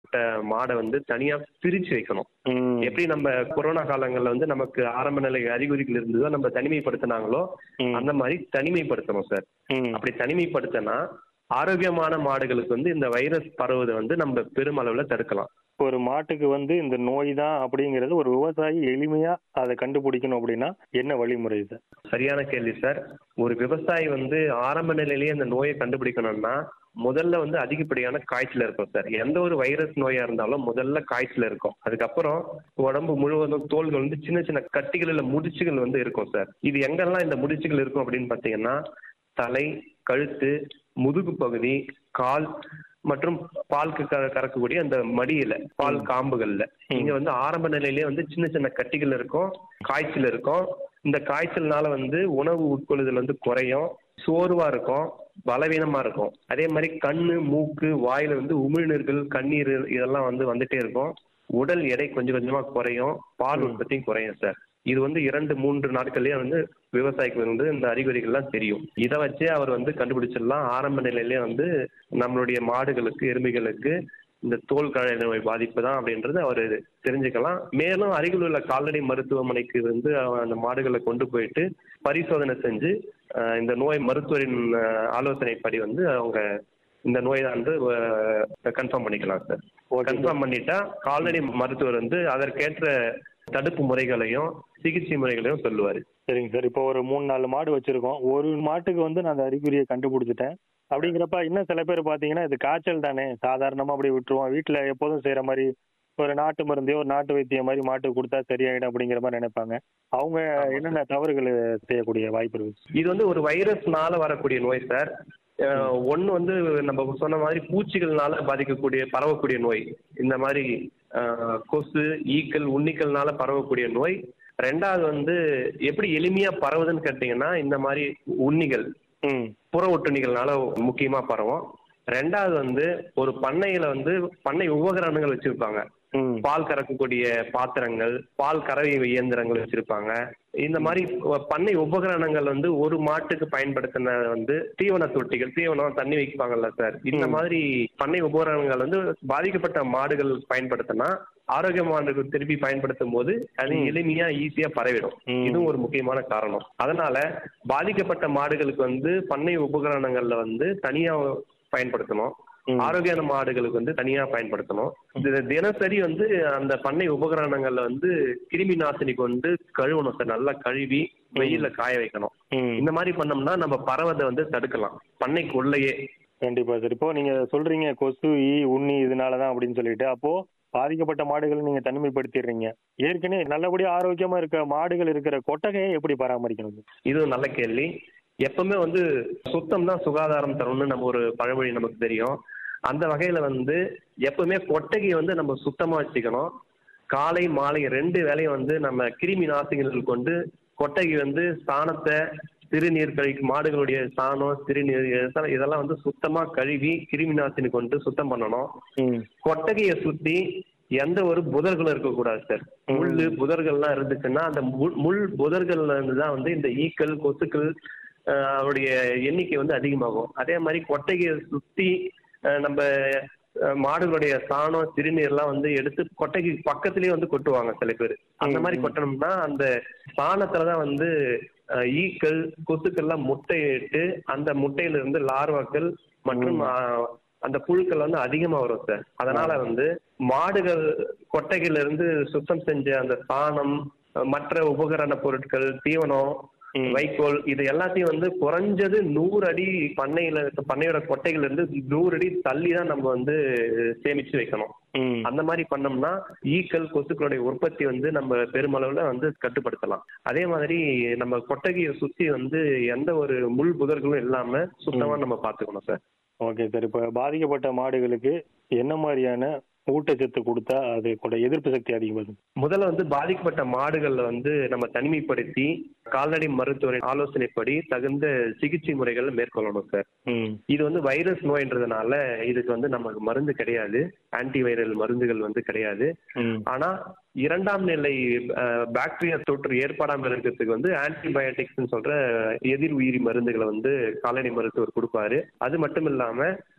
மாடை வந்து தனியா பிரிச்சு வைக்கணும் ம். எப்படி நம்ம கொரோனா காலங்கள்ல வந்து நமக்கு ஆரம்ப நிலை அறிகுறிகள் இருந்ததோ நம்ம தனிமைப்படுத்தினாங்களோ ம். அந்த மாதிரி தனிமைப்படுத்தணும் சார் ம். அப்படி தனிமைப்படுத்தினா ஆரோக்கியமான மாடுகளுக்கு வந்து இந்த வைரஸ் பரவுவதை வந்து நம்ம பெருமளவுல தடுக்கலாம் ஒரு மாட்டுக்கு வந்து இந்த நோய் தான் அப்படிங்கிறது ஒரு விவசாயி எளிமையா அதை கண்டுபிடிக்கணும் அப்படின்னா என்ன வழிமுறை சார் சரியான கேள்வி சார் ஒரு விவசாயி வந்து ஆரம்ப நிலையிலேயே இந்த நோயை கண்டுபிடிக்கணும்னா முதல்ல வந்து அதிகப்படியான காய்ச்சல் இருக்கும் சார் எந்த ஒரு வைரஸ் நோயா இருந்தாலும் முதல்ல காய்ச்சல் இருக்கும் அதுக்கப்புறம் உடம்பு முழுவதும் தோல்கள் வந்து சின்ன சின்ன கட்டிகள் இல்ல முடிச்சுகள் வந்து இருக்கும் சார் இது எங்கெல்லாம் இந்த முடிச்சுகள் இருக்கும் அப்படின்னு பாத்தீங்கன்னா தலை கழுத்து முதுகு பகுதி கால் மற்றும் பாலுக்கு க- கறக்கக்கூடிய அந்த மடியில பால் காம்புகள்ல இங்க வந்து ஆரம்ப நிலையிலேயே வந்து சின்ன சின்ன கட்டிகள் இருக்கும் காய்ச்சல் இருக்கும் இந்த காய்ச்சல்னால வந்து உணவு உட்கொள்ளுதல் வந்து குறையும் சோர்வா இருக்கும் பலவீனமா இருக்கும் அதே மாதிரி கண்ணு மூக்கு வாயில வந்து உமிழ்நீர்கள் கண்ணீர் இதெல்லாம் வந்து வந்துட்டே இருக்கும் உடல் எடை கொஞ்சம் கொஞ்சமா குறையும் பால் உற்பத்தியும் குறையும் சார் இது வந்து இரண்டு மூன்று நாட்கள்லயே வந்து விவசாயிக்கு வந்து இந்த அறிகுறிகள்லாம் தெரியும் இதை வச்சே அவர் வந்து கண்டுபிடிச்சிடலாம் ஆரம்ப நிலையிலேயே வந்து நம்மளுடைய மாடுகளுக்கு எருமைகளுக்கு இந்த தோல் கழை நோய் பாதிப்பு தான் அப்படின்றது அவர் தெரிஞ்சுக்கலாம் மேலும் அருகில் உள்ள கால்நடை மருத்துவமனைக்கு வந்து அவ- அந்த மாடுகளை கொண்டு போயிட்டு பரிசோதனை செஞ்சு அஹ், இந்த நோய் மருத்துவரின் அஹ், ஆலோசனைப்படி வந்து அவங்க இந்த நோயை வந்து கன்ஃபார்ம் பண்ணிக்கலாம் சார் Okay, கன்ஃபார்ம் பண்ணிட்டா கால்நடை மருத்துவர் வந்து அதற்கேற்ற தடுப்பு முறைகளையும் சிகிச்சை முறைகளையும் சொல்லுவாரு சரிங்க சார் இப்போ ஒரு மூணு நாலு மாடு வச்சிருக்கோம் ஒரு மாட்டுக்கு வந்து நான் அந்த அறிகுறியை கண்டுபிடிச்சிட்டேன் அப்படிங்கிறப்ப இன்னும் சில பேர் பார்த்தீங்கன்னா இது காய்ச்சல் தானே சாதாரணமாக அப்படி விட்டுருவோம் வீட்டில் எப்போதும் செய்கிற மாதிரி ஒரு நாட்டு மருந்தையோ ஒரு நாட்டு வைத்தியம் மாதிரி மாட்டுக்கு கொடுத்தா சரியாயிடும் அப்படிங்கிற மாதிரி நினைப்பாங்க அவங்க என்னென்ன தவறுகள் செய்யக்கூடிய வாய்ப்பு இருக்கு இது வந்து ஒரு வைரஸ்னால வரக்கூடிய நோய் சார் ஒன்று வந்து நம்ம சொன்ன மாதிரி பூச்சிகள்னால பாதிக்கக்கூடிய பரவக்கூடிய நோய் இந்த மாதிரி அஹ், கொசு ஈக்கள் உண்ணிக்கள்னால பரவக்கூடிய நோய் ரெண்டாவது வந்து எப்படி எளிமையா பரவுதுன்னு கேட்டிங்கன்னா இந்த மாதிரி உண்ணிகள் ம் புற ஒட்டுண்ணிகள்னால முக்கியமா பரவும் ரெண்டாவது வந்து ஒரு பண்ணையில வந்து பண்ணை உபகரணங்கள் வச்சிருப்பாங்க ம் பால் கறக்கக்கூடிய பாத்திரங்கள் பால் கறவை இயந்திரங்கள் வச்சிருப்பாங்க இந்த மாதிரி பண்ணை உபகரணங்கள் வந்து ஒரு மாட்டுக்கு பயன்படுத்தின வந்து தீவன தொட்டிகள் தீவனம் தண்ணி வைப்பாங்கல்ல சார் இந்த மாதிரி பண்ணை உபகரணங்கள் வந்து பாதிக்கப்பட்ட மாடுகள் பயன்படுத்தினா ஆரோக்கியமானது திருப்பி பயன்படுத்தும் போது அது எளிமையா ஈஸியா பரவிடும் ம். இதுவும் ஒரு முக்கியமான காரணம் அதனால பாதிக்கப்பட்ட மாடுகளுக்கு வந்து பண்ணை உபகரணங்கள்ல வந்து தனியா பயன்படுத்தணும் ம். ஆரோக்கியமான மாடுகளுக்கு வந்து தனியா பயன்படுத்தணும் இது தினசரி வந்து அந்த பண்ணை உபகரணங்கள்ல வந்து கிருமி நாசினி கொண்டு கழுவணும் சார் நல்லா கழுவி வெயில்ல காய வைக்கணும் ம் இந்த மாதிரி பண்ணோம்னா நம்ம பரவதை வந்து தடுக்கலாம் பண்ணைக்குள்ளேயே கண்டிப்பா சார் இப்போ நீங்க சொல்றீங்க கொசு ஈ உண்ணி இதனால தான் அப்படின்னு சொல்லிட்டு அப்போ பாதிக்கப்பட்ட மாடுகளை நீங்க தனிமைப்படுத்திடுறீங்க ஏற்கனவே நல்லபடியா ஆரோக்கியமா இருக்க மாடுகள் இருக்கிற கொட்டகையை எப்படி பராமரிக்கணும் சார்? இது ஒரு நல்ல கேள்வி எப்பவுமே வந்து சுத்தம் தான் சுகாதாரம் தரும்னு நம்ம ஒரு பழமொழி நமக்கு தெரியும் அந்த வகையில வந்து எப்பவுமே கொட்டகையை வந்து நம்ம சுத்தமா வச்சுக்கணும் காலை மாலை ரெண்டு வேளையும் வந்து நம்ம கிருமி நாசினிகள் கொண்டு கொட்டகை வந்து சாணத்தை சிறுநீர் கழிக்கு மாடுகளுடைய சாணம் சிறுநீர் இதெல்லாம் இதெல்லாம் வந்து சுத்தமா கழுவி கிருமி நாசினி கொண்டு சுத்தம் பண்ணணும் ம் கொட்டகையை சுத்தி எந்த ஒரு புதர்களும் இருக்கக்கூடாது சார் முள்ளு புதர்கள்லாம் இருந்துச்சுன்னா அந்த முள் முள் புதர்கள்ல இருந்து தான் வந்து இந்த ஈக்கள் கொசுக்கள் அஹ், அவருடைய எண்ணிக்கை வந்து அதிகமாகும் அதே மாதிரி கொட்டகையை சுத்தி அஹ், நம்ம அஹ், மாடுகளுடைய சாணம் சிறுநீர்லாம் வந்து எடுத்து கொட்டைக்கு பக்கத்துலயே வந்து கொட்டுவாங்க சில பேர் அந்த மாதிரி கொட்டணும்னா அந்த சாணத்துல தான் வந்து அஹ், ஈக்கள் கொசுக்கள்லாம் முட்டையிட்டு அந்த முட்டையில இருந்து லார்வாக்கள் மற்றும் அஹ், அந்த புழுக்கள் வந்து அதிகமா வரும் சார் அதனால வந்து மாடுகள் கொட்டைகள்ல இருந்து சுத்தம் செஞ்ச அந்த சாணம் அஹ், மற்ற உபகரண பொருட்கள் தீவனம் ம். வைக்கோல் இது எல்லாத்தையும் வந்து குறைஞ்சது நூறு அடி பண்ணையில இருக்க பண்ணையோட கொட்டைகள்ல இருந்து நூறு அடி தள்ளி தான் நம்ம வந்து சேமிச்சு வைக்கணும் ம் அந்த மாதிரி பண்ணோம்னா ஈக்கள் கொசுக்களுடைய உற்பத்தி வந்து நம்ம பெருமளவுல வந்து கட்டுப்படுத்தலாம் அதே மாதிரி நம்ம கொட்டகையை சுத்தி வந்து எந்த ஒரு முள் புதர்களும் இல்லாம சுத்தமா நம்ம பாத்துக்கணும் சார் ஓகே சார் இப்போ பாதிக்கப்பட்ட மாடுகளுக்கு என்ன மாதிரியான ஊட்டச்சத்து கொடுத்தா அது கூட எதிர்ப்பு சக்தி அதிகமாகும் முதல்ல வந்து பாதிக்கப்பட்ட மாடுகள்ல வந்து நம்ம தனிமைப்படுத்தி கால்நடை மருத்துவரின் ஆலோசனைப்படி தகுந்த சிகிச்சை முறைகள் மேற்கொள்ளணும் சார் ம் இது வந்து வைரஸ் நோய்ன்றதுனால இதுக்கு வந்து நமக்கு மருந்து கிடையாது ஆன்டி வைரல் மருந்துகள் வந்து கிடையாது ம் ஆனா இரண்டாம் நிலை பாக்டீரியா தொற்று ஏற்படாமல் இருக்கிறதுக்கு வந்து ஆன்டிபயோட்டிக்ஸ் சொல்ற எதிர் உயிரி மருந்துகளை வந்து கால்நடை மருத்துவர் கொடுப்பாரு அது மட்டும் இல்லாம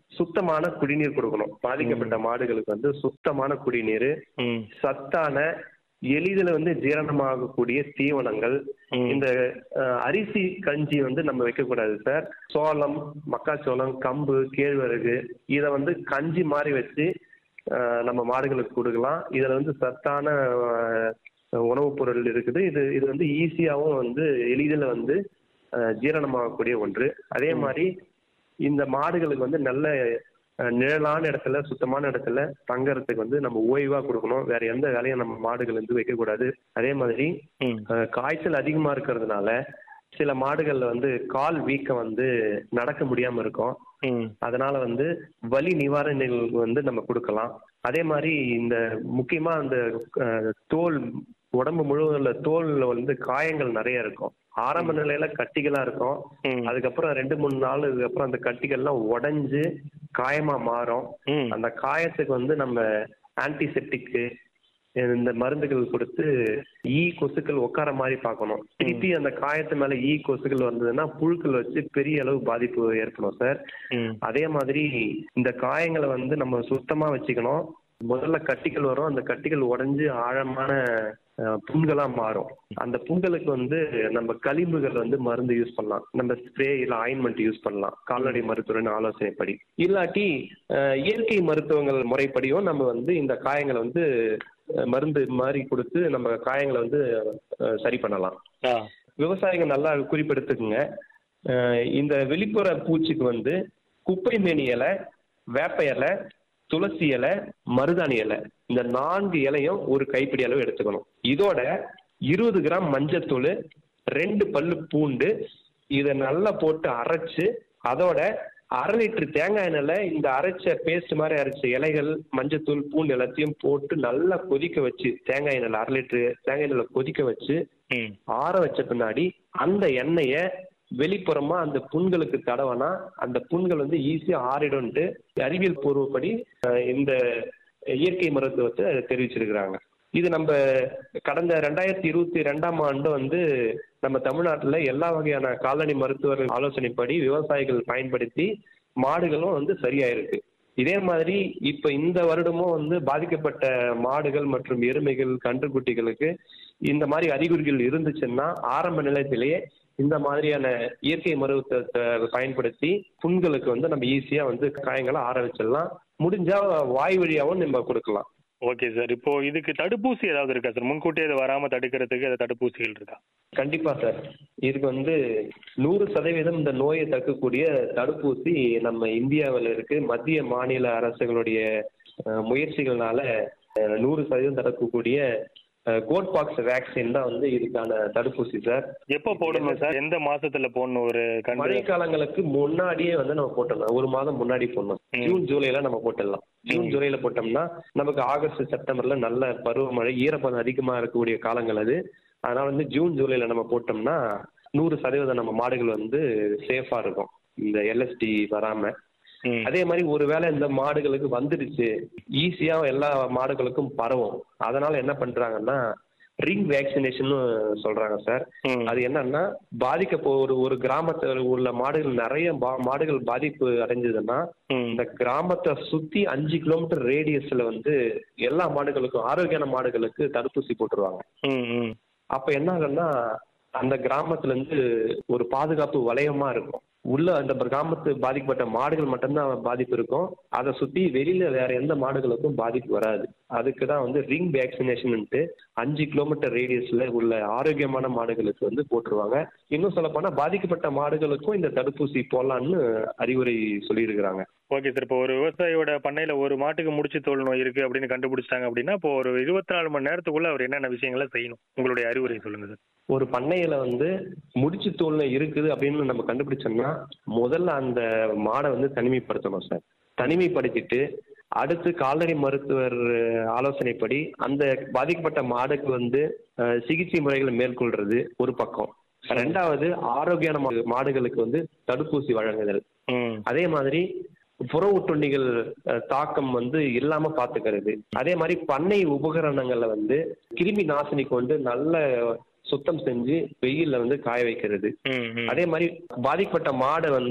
சுத்தமான குடிநீர் கொடுக்கணும் பாதிக்கப்பட்ட மாடுகளுக்கு வந்து சுத்தமான குடிநீர் ம் சத்தான எளிதில் வந்து ஜீரணமாகக்கூடிய தீவனங்கள் ம். இந்த அஹ், அரிசி கஞ்சி வந்து நம்ம வைக்கக்கூடாது சார் சோளம் மக்காச்சோளம் கம்பு கேழ்வரகு இதை வந்து கஞ்சி மாதிரி வச்சு அஹ், நம்ம மாடுகளுக்கு கொடுக்கலாம் இதில் வந்து சத்தான அஹ், உணவுப் பொருள் இருக்குது இது இது வந்து ஈஸியாகவும் வந்து எளிதில் வந்து அஹ், ஜீரணமாகக்கூடிய ஒன்று அதே மாதிரி இந்த மாடுகளுக்கு வந்து நல்ல அஹ், நிழலான இடத்துல சுத்தமான இடத்துல தங்கறதுக்கு வந்து நம்ம ஓய்வா கொடுக்கணும் வேற எந்த வேலையும் நம்ம மாடுகள் வந்து வைக்கக்கூடாது அதே மாதிரி ம் அஹ், காய்ச்சல் அதிகமா இருக்கிறதுனால சில மாடுகள்ல வந்து கால் வீக்கம் வந்து நடக்க முடியாம இருக்கும் ம் அதனால வந்து வலி நிவாரணிகள் வந்து நம்ம கொடுக்கலாம் அதே மாதிரி இந்த முக்கியமா அந்த அஹ், தோல் உடம்பு முழுவதும் தோல்ல வந்து காயங்கள் நிறைய இருக்கும் ஆரம்ப நிலையில கட்டிகளா இருக்கும் ம் அதுக்கப்புறம் ரெண்டு மூணு நாளுக்கு அப்புறம் அந்த கட்டிகள்லாம் உடைஞ்சு காயமா மாறும் ம் அந்த காயத்துக்கு வந்து நம்ம ஆன்டிசெப்டிக்கு இந்த மருந்துகள் கொடுத்து ஈ கொசுக்கள் உட்கார மாதிரி பார்க்கணும் திருப்பி அந்த காயத்து மேல ஈ கொசுக்கள் வந்ததுன்னா புழுக்கள் வச்சு பெரிய அளவு பாதிப்பு ஏற்படும் சார் ம் அதே மாதிரி இந்த காயங்களை வந்து நம்ம சுத்தமா வச்சுக்கணும் முதல்ல கட்டிகள் வரும் அந்த கட்டிகள் உடைஞ்சு ஆழமான அஹ், புண்களா மாறும் அந்த புண்களுக்கு வந்து நம்ம களிம்புகள் வந்து மருந்து யூஸ் பண்ணலாம் நம்ம ஸ்ப்ரே இல்ல ஆயின்மெண்ட் யூஸ் பண்ணலாம் கால்நடை மருத்துவரின் ஆலோசனைப்படி இல்லாட்டி அஹ், இயற்கை மருத்துவங்கள் முறைப்படியும் நம்ம வந்து இந்த காயங்களை வந்து அஹ், மருந்து மாதிரி கொடுத்து நம்ம காயங்களை வந்து அஹ், சரி பண்ணலாம் ஆ விவசாயிகள் நல்லா குறிப்பெடுத்துக்குங்க அஹ் இந்த வெளிப்புற பூச்சிக்கு வந்து குப்பை மேனி இலை வேப்ப இலை துளசி இலை மருதாணி இலை இந்த நான்கு இலையும் ஒரு கைப்பிடி அளவு எடுத்துக்கணும் இதோட இருபது கிராம் மஞ்சத்தூள் ரெண்டு பல்லு பூண்டு இதை நல்லா போட்டு அரைச்சு அதோட அரை லிட்டர் தேங்காய் எண்ணெயில் இந்த அரைச்ச பேஸ்ட் மாதிரி அரைச்ச இலைகள் மஞ்சத்தூள் பூண்டு எல்லாத்தையும் போட்டு நல்லா கொதிக்க வச்சு தேங்காய் எண்ணெயில் அரை லிட்டரு தேங்காய் எண்ணெயில் கொதிக்க வச்சு ம் ஆற வச்ச பின்னாடி அந்த எண்ணெயை வெளிப்புறமா அந்த புண்களுக்கு தடவனா அந்த புண்கள் வந்து ஈஸியா ஆறிடும்ட்டு அறிவியல் பூர்வப்படி அஹ், இந்த இயற்கை மருத்துவத்தை தெரிவிச்சிருக்கிறாங்க இது நம்ம கடந்த ரெண்டாயிரத்தி இருபத்தி ரெண்டாம் ஆண்டு வந்து நம்ம தமிழ்நாட்டில் எல்லா வகையான கால்நடை மருத்துவர்கள் ஆலோசனைப்படி விவசாயிகள் பயன்படுத்தி மாடுகளும் வந்து சரியாயிருக்கு இதே மாதிரி இப்ப இந்த வருடமும் வந்து பாதிக்கப்பட்ட மாடுகள் மற்றும் எருமைகள் கன்றுக்குட்டிகளுக்கு இந்த மாதிரி அறிகுறிகள் இருந்துச்சுன்னா ஆரம்ப நிலையத்திலேயே இந்த மாதிரியான இயற்கை மருத்துவத்தை பயன்படுத்தி புண்களுக்கு வந்து நம்ம ஈஸியா வந்து காயங்களை ஆற வச்சிடலாம் முடிஞ்சா வாய் வழியாவும் நம்ம கொடுக்கலாம் ஓகே சார் இப்போ இதுக்கு தடுப்பூசி ஏதாவது இருக்கா சார் முன்கூட்டியே இது வராம தடுக்கிறதுக்கு ஏதாவது தடுப்பூசிகள் இருக்கா கண்டிப்பா சார் இதுக்கு வந்து நூறு சதவீதம் இந்த நோயை தடுக்கக்கூடிய தடுப்பூசி நம்ம இந்தியாவில் இருக்கு மத்திய மாநில அரசுகளுடைய அஹ், முயற்சிகள்னால அஹ், நூறு சதவீதம் தடுக்கக்கூடிய கோட் பாக்ஸ் வேக்சின் தான் வந்து இதுக்கான தடுப்பூசி சார் எப்போ போடணும் சார் எந்த மாசத்துல போடணும் ஒரு கண்டு மழைக்காலங்களுக்கு முன்னாடியே வந்து நம்ம போட்டுடலாம் ஒரு மாதம் முன்னாடி போடணும் ம். ஜூன் ஜூலைல நம்ம போட்டுடலாம் ஜூன் ம். ஜூலைல போட்டோம்னா நமக்கு ஆகஸ்ட் செப்டம்பர்ல நல்ல பருவமழை ஈரப்பதம் அதிகமா இருக்கக்கூடிய காலங்கள் அது அதனால வந்து ஜூன் ஜூலைல நம்ம போட்டோம்னா நூறு சதவீதம் நம்ம மாடுகள் வந்து சேஃபா இருக்கும் இந்த எல்எஸ்டி வராம ம். அதே மாதிரி ஒருவேளை இந்த மாடுகளுக்கு வந்துடுச்சு ஈஸியா எல்லா மாடுகளுக்கும் பரவும் அதனால என்ன பண்றாங்கன்னா ரிங் வேக்சினேஷன் சொல்றாங்க சார் ம். அது என்னன்னா பாதிக்க போ ஒரு ஒரு கிராமத்தில் உள்ள மாடுகள் நிறைய பா- மாடுகள் பாதிப்பு அடைஞ்சதுன்னா ம். இந்த கிராமத்தை சுத்தி அஞ்சு கிலோமீட்டர் ரேடியஸ்ல வந்து எல்லா மாடுகளுக்கும் ஆரோக்கியமான மாடுகளுக்கு தடுப்பூசி போட்டுருவாங்க ம், ம். அப்ப என்ன ஆகும்னா அந்த கிராமத்துல இருந்து ஒரு பாதுகாப்பு வளையமா இருக்கும் உள்ள அந்த கிராமத்து பாதிக்கப்பட்ட மாடுகள் மட்டும்தான் பாதிப்பு இருக்கும் அதை சுத்தி வெளியில வேற எந்த மாடுகளுக்கும் பாதிப்பு வராது அதுக்கு தான் வந்து ரிங் வேக்சினேஷன்ட்டு அஞ்சு கிலோமீட்டர் ரேடியஸ்ல உள்ள ஆரோக்கியமான மாடுகளுக்கு வந்து போட்டுருவாங்க இன்னும் சொல்ல போனா பாதிக்கப்பட்ட மாடுகளுக்கும் இந்த தடுப்பூசி போடலான்னு அறிவுரை சொல்லியிருக்கிறாங்க ஓகே சார் இப்போ ஒரு விவசாயியோட பண்ணையில ஒரு மாட்டுக்கு முடிச்சு தோல் நோய் இருக்கு அப்படின்னு கண்டுபிடிச்சிட்டாங்க அப்படின்னா இப்போ ஒரு இருபத்தி நாலு மணி நேரத்துக்குள்ள அவர் என்னென்ன விஷயங்களை செய்யணும் உங்களுடைய அறிவுரை சொல்லுங்க சார் ஒரு பண்ணையில வந்து முடிச்சு தோல்ல இருக்குது அப்படின்னு நம்ம கண்டுபிடிச்சோம்னா முதல்ல அந்த மாடை வந்து தனிமைப்படுத்தணும் சார் தனிமைப்படுத்திட்டு அடுத்து கால்நடை மருத்துவர் ஆலோசனைப்படி அந்த பாதிக்கப்பட்ட மாடுக்கு வந்து அஹ், சிகிச்சை முறைகளை மேற்கொள்றது ஒரு பக்கம் ரெண்டாவது ஆரோக்கியமான மா- மாடுகளுக்கு வந்து தடுப்பூசி வழங்குதல் ம் அதே மாதிரி புற ஒட்டுண்ணிகள் அஹ், தாக்கம் வந்து இல்லாம பாத்துக்கிறது அதே மாதிரி பண்ணை உபகரணங்கள்ல வந்து கிருமி நாசினி கொண்டு நல்ல சுத்தம் செஞ்சு வெயில்ல வந்து காய வைக்கிறது ம் ம் அதே மாதிரி பாதிக்கப்பட்ட மாடை வந்து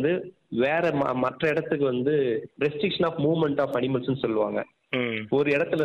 வேற ம- மற்ற இடத்துக்கு வந்து ரெஸ்ட்ரிக்ஷன் ஆஃப் மூவ்மெண்ட் ஆஃப் அனிமல்ஸ்னு சொல்லுவாங்க ம் ஒரு இடத்துல